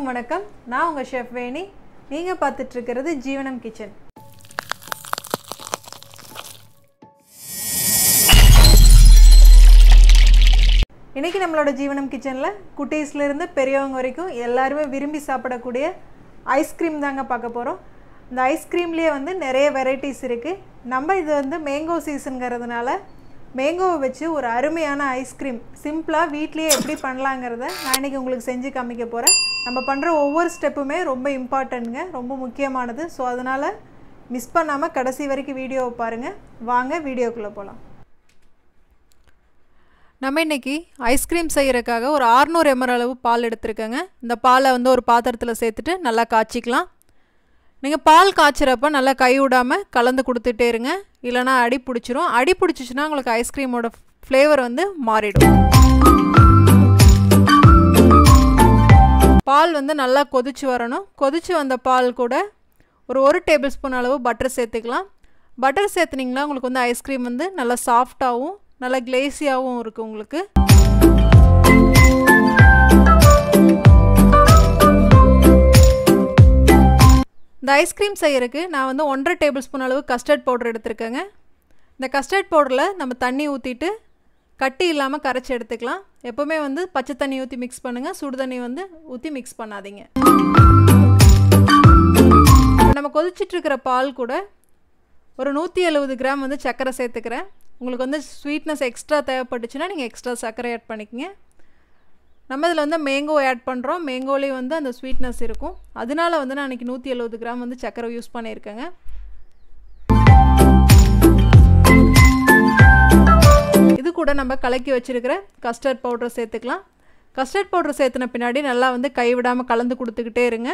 வணக்கம் நான் உங்கள் ஷெஃப் வேணி நீங்கள் பார்த்துட்டு இருக்கிறது ஜீவனம் கிச்சன் இன்றைக்கி நம்மளோட ஜீவனம் கிச்சனில் குட்டீஸ்லேருந்து பெரியவங்க வரைக்கும் எல்லாருமே விரும்பி சாப்பிடக்கூடிய ஐஸ்கிரீம் தாங்க பார்க்க போகிறோம் இந்த ஐஸ்கிரீம்லேயே வந்து நிறைய வெரைட்டிஸ் இருக்குது நம்ம இது வந்து மேங்கோ சீசனுங்கிறதுனால மேங்கோவை வச்சு ஒரு அருமையான ஐஸ்கிரீம் சிம்பிளாக வீட்லேயே எப்படி பண்ணலாங்கிறத நான் இன்றைக்கி உங்களுக்கு செஞ்சு காமிக்க போகிறேன் நம்ம பண்ணுற ஒவ்வொரு ஸ்டெப்புமே ரொம்ப இம்பார்ட்டன்ட்ங்க ரொம்ப முக்கியமானது ஸோ அதனால் மிஸ் பண்ணாமல் கடைசி வரைக்கும் வீடியோவை பாருங்கள் வாங்க வீடியோக்குள்ளே போகலாம் நம்ம இன்றைக்கி ஐஸ்கிரீம் செய்கிறதுக்காக ஒரு ஆறுநூறு எம்எல் அளவு பால் எடுத்துருக்கேங்க இந்த பாலை வந்து ஒரு பாத்திரத்தில் சேர்த்துட்டு நல்லா காய்ச்சிக்கலாம் நீங்கள் பால் காய்ச்சிறப்ப நல்லா கை விடாமல் கலந்து கொடுத்துட்டே இருங்க இல்லைனா அடி பிடிச்சிரும் அடி பிடிச்சிச்சின்னா உங்களுக்கு ஐஸ்கிரீமோட ஃப்ளேவர் வந்து மாறிடும் பால் வந்து நல்லா கொதிச்சு வரணும் கொதிச்சு வந்த பால் கூட ஒரு ஒரு டேபிள் ஸ்பூன் அளவு பட்டர் சேர்த்துக்கலாம் பட்டர் சேர்த்துனிங்கன்னா உங்களுக்கு வந்து ஐஸ்கிரீம் வந்து நல்லா சாஃப்டாகவும் நல்லா கிளேசியாகவும் இருக்குது உங்களுக்கு இந்த ஐஸ்கிரீம் செய்யறதுக்கு நான் வந்து ஒன்றரை டேபிள் ஸ்பூன் அளவு கஸ்டர்ட் பவுடர் எடுத்திருக்கேங்க இந்த கஸ்டர்ட் பவுடரில் நம்ம தண்ணி ஊற்றிட்டு கட்டி இல்லாமல் கரைச்சி எடுத்துக்கலாம் எப்போவுமே வந்து பச்சை தண்ணி ஊற்றி மிக்ஸ் பண்ணுங்கள் சுடு தண்ணி வந்து ஊற்றி மிக்ஸ் பண்ணாதீங்க நம்ம கொதிச்சிட்ருக்கிற பால் கூட ஒரு நூற்றி எழுபது கிராம் வந்து சர்க்கரை சேர்த்துக்கிறேன் உங்களுக்கு வந்து ஸ்வீட்னஸ் எக்ஸ்ட்ரா தேவைப்பட்டுச்சுன்னா நீங்கள் எக்ஸ்ட்ரா சர்க்கரை ஆட் பண்ணிக்கங்க நம்ம இதில் வந்து மேங்கோ ஆட் பண்ணுறோம் மேங்கோலேயும் வந்து அந்த ஸ்வீட்னஸ் இருக்கும் அதனால வந்து நான் இன்றைக்கி நூற்றி எழுபது கிராம் வந்து சர்க்கரை யூஸ் பண்ணியிருக்கேங்க இது கூட நம்ம கலக்கி வச்சுருக்கிற கஸ்டர்ட் பவுடரை சேர்த்துக்கலாம் கஸ்டர்ட் பவுடர் சேர்த்துன பின்னாடி நல்லா வந்து கைவிடாமல் கலந்து கொடுத்துக்கிட்டே இருங்க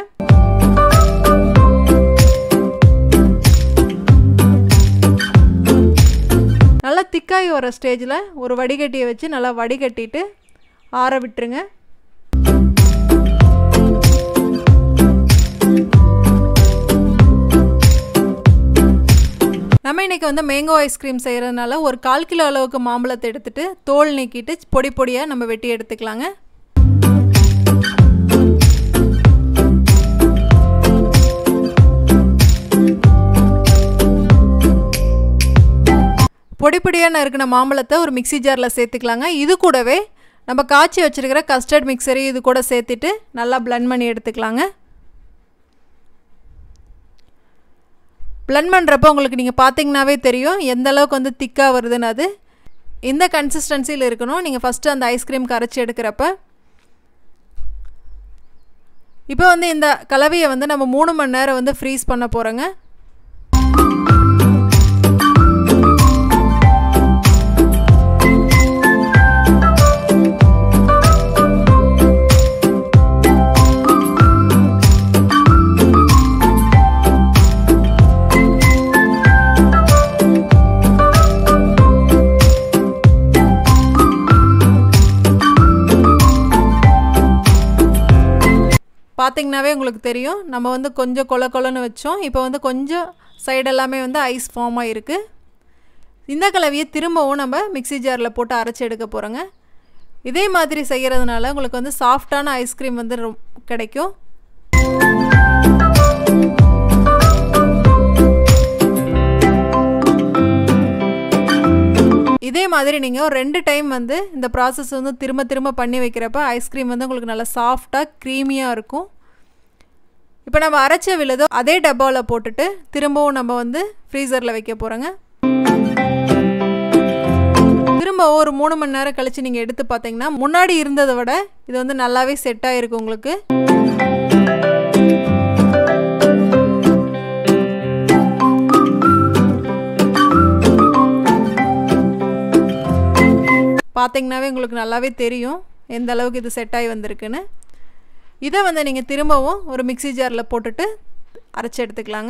நல்லா திக்காகி வர ஸ்டேஜில் ஒரு வடிகட்டியை வச்சு நல்லா வடிகட்டிட்டு ஆற விட்டுருங்க நம்ம இன்றைக்கி வந்து மேங்கோ ஐஸ்கிரீம் செய்கிறதுனால ஒரு கால் கிலோ அளவுக்கு மாம்பழத்தை எடுத்துகிட்டு தோல் நீக்கிட்டு பொடி பொடியாக நம்ம வெட்டி எடுத்துக்கலாங்க பொடி பொடியாக நறுக்கின மாம்பழத்தை ஒரு மிக்சி ஜாரில் சேர்த்துக்கலாங்க இது கூடவே நம்ம காய்ச்சி வச்சுருக்கிற கஸ்டர்ட் மிக்சரி இது கூட சேர்த்துட்டு நல்லா பிளண்ட் பண்ணி எடுத்துக்கலாங்க பிளண்ட் பண்ணுறப்போ உங்களுக்கு நீங்கள் பார்த்தீங்கன்னாவே தெரியும் எந்த அளவுக்கு வந்து திக்காக வருதுன்னு அது இந்த கன்சிஸ்டன்சியில் இருக்கணும் நீங்கள் ஃபஸ்ட்டு அந்த ஐஸ்கிரீம் கரைச்சி எடுக்கிறப்ப இப்போ வந்து இந்த கலவையை வந்து நம்ம மூணு மணி நேரம் வந்து ஃப்ரீஸ் பண்ண போகிறோங்க பார்த்திங்கனாவே உங்களுக்கு தெரியும் நம்ம வந்து கொஞ்சம் கொல கொலன்னு வச்சோம் இப்போ வந்து கொஞ்சம் சைடு எல்லாமே வந்து ஐஸ் ஃபார்ம் ஆகிருக்கு இந்த கலவையை திரும்பவும் நம்ம மிக்சி ஜாரில் போட்டு அரைச்சி எடுக்க போகிறோங்க இதே மாதிரி செய்கிறதுனால உங்களுக்கு வந்து சாஃப்டான ஐஸ்கிரீம் வந்து கிடைக்கும் இதே மாதிரி நீங்கள் ஒரு ரெண்டு டைம் வந்து இந்த ப்ராசஸ் வந்து திரும்ப திரும்ப பண்ணி வைக்கிறப்ப ஐஸ்கிரீம் வந்து உங்களுக்கு நல்லா சாஃப்டாக க்ரீமியாக இருக்கும் இப்போ நம்ம அரைச்ச விழுதோ அதே டப்பாவில் போட்டுட்டு திரும்பவும் நம்ம வந்து ஃப்ரீசரில் வைக்க போகிறோங்க திரும்ப ஒரு மூணு மணி நேரம் கழித்து நீங்கள் எடுத்து பார்த்தீங்கன்னா முன்னாடி இருந்ததை விட இது வந்து நல்லாவே செட் ஆகிருக்கு உங்களுக்கு பார்த்தீங்கன்னாவே உங்களுக்கு நல்லாவே தெரியும் எந்த அளவுக்கு இது செட் ஆகி வந்திருக்குன்னு இதை வந்து நீங்கள் திரும்பவும் ஒரு மிக்சி ஜாரில் போட்டுட்டு அரைச்சி எடுத்துக்கலாங்க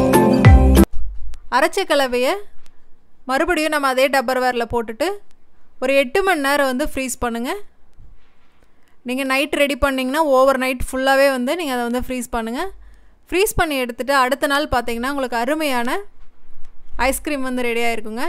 அரைச்ச கலவையை மறுபடியும் நம்ம அதே டப்பர் வேரில் போட்டுட்டு ஒரு எட்டு மணி நேரம் வந்து ஃப்ரீஸ் பண்ணுங்கள் நீங்கள் நைட் ரெடி பண்ணிங்கன்னா ஓவர் நைட் ஃபுல்லாகவே வந்து நீங்கள் அதை வந்து ஃப்ரீஸ் பண்ணுங்கள் ஃப்ரீஸ் பண்ணி எடுத்துகிட்டு அடுத்த நாள் பார்த்தீங்கன்னா உங்களுக்கு அருமையான ஐஸ்கிரீம் வந்து ரெடி ஆகிருக்குங்க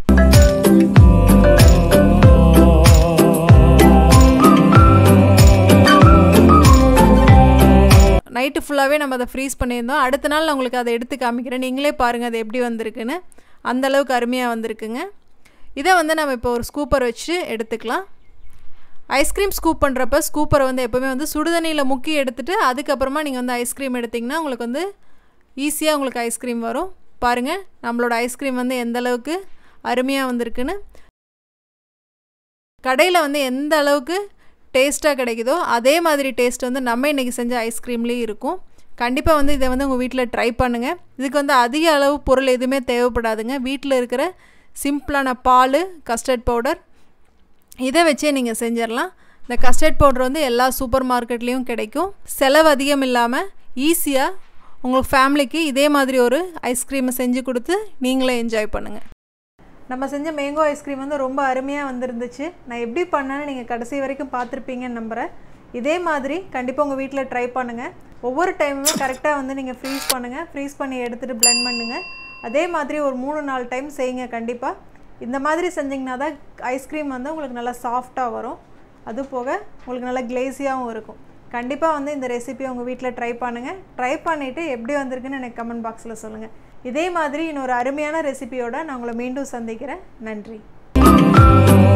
நைட்டு ஃபுல்லாகவே நம்ம அதை ஃப்ரீஸ் பண்ணியிருந்தோம் அடுத்த நாள் நான் உங்களுக்கு அதை எடுத்து காமிக்கிறேன் நீங்களே பாருங்கள் அது எப்படி வந்திருக்குன்னு அந்தளவுக்கு அருமையாக வந்திருக்குங்க இதை வந்து நம்ம இப்போ ஒரு ஸ்கூப்பர் வச்சு எடுத்துக்கலாம் ஐஸ்கிரீம் ஸ்கூப் பண்ணுறப்ப ஸ்கூப்பரை வந்து எப்போவுமே வந்து சுடுதண்ணியில் முக்கி எடுத்துகிட்டு அதுக்கப்புறமா நீங்கள் வந்து ஐஸ்கிரீம் எடுத்திங்கன்னா உங்களுக்கு வந்து ஈஸியாக உங்களுக்கு ஐஸ்கிரீம் வரும் பாருங்கள் நம்மளோட ஐஸ்கிரீம் வந்து எந்த அளவுக்கு அருமையாக வந்திருக்குன்னு கடையில் வந்து எந்த அளவுக்கு டேஸ்ட்டாக கிடைக்குதோ அதே மாதிரி டேஸ்ட் வந்து நம்ம இன்றைக்கி செஞ்ச ஐஸ்கிரீம்லேயும் இருக்கும் கண்டிப்பாக வந்து இதை வந்து உங்கள் வீட்டில் ட்ரை பண்ணுங்கள் இதுக்கு வந்து அதிக அளவு பொருள் எதுவுமே தேவைப்படாதுங்க வீட்டில் இருக்கிற சிம்பிளான பால் கஸ்டர்ட் பவுடர் இதை வச்சே நீங்கள் செஞ்சிடலாம் இந்த கஸ்டர்ட் பவுடர் வந்து எல்லா சூப்பர் மார்க்கெட்லேயும் கிடைக்கும் செலவு அதிகம் இல்லாமல் ஈஸியாக உங்களுக்கு ஃபேமிலிக்கு இதே மாதிரி ஒரு ஐஸ்கிரீமை செஞ்சு கொடுத்து நீங்களே என்ஜாய் பண்ணுங்கள் நம்ம செஞ்ச மேங்கோ ஐஸ்கிரீம் வந்து ரொம்ப அருமையாக வந்துருந்துச்சு நான் எப்படி பண்ணேன்னு நீங்கள் கடைசி வரைக்கும் பார்த்துருப்பீங்கன்னு நம்புகிறேன் இதே மாதிரி கண்டிப்பாக உங்கள் வீட்டில் ட்ரை பண்ணுங்கள் ஒவ்வொரு டைமுமே கரெக்டாக வந்து நீங்கள் ஃப்ரீஸ் பண்ணுங்கள் ஃப்ரீஸ் பண்ணி எடுத்துகிட்டு பிளெண்ட் பண்ணுங்கள் அதே மாதிரி ஒரு மூணு நாலு டைம் செய்யுங்க கண்டிப்பாக இந்த மாதிரி செஞ்சிங்கன்னா தான் ஐஸ்கிரீம் வந்து உங்களுக்கு நல்லா சாஃப்டாக வரும் அது போக உங்களுக்கு நல்லா கிளேஸியாகவும் இருக்கும் கண்டிப்பாக வந்து இந்த ரெசிபியை உங்கள் வீட்டில் ட்ரை பண்ணுங்கள் ட்ரை பண்ணிவிட்டு எப்படி வந்திருக்குன்னு எனக்கு கமெண்ட் பாக்ஸில் சொல்லுங்கள் இதே மாதிரி இன்னொரு அருமையான ரெசிபியோட நான் உங்களை மீண்டும் சந்திக்கிறேன் நன்றி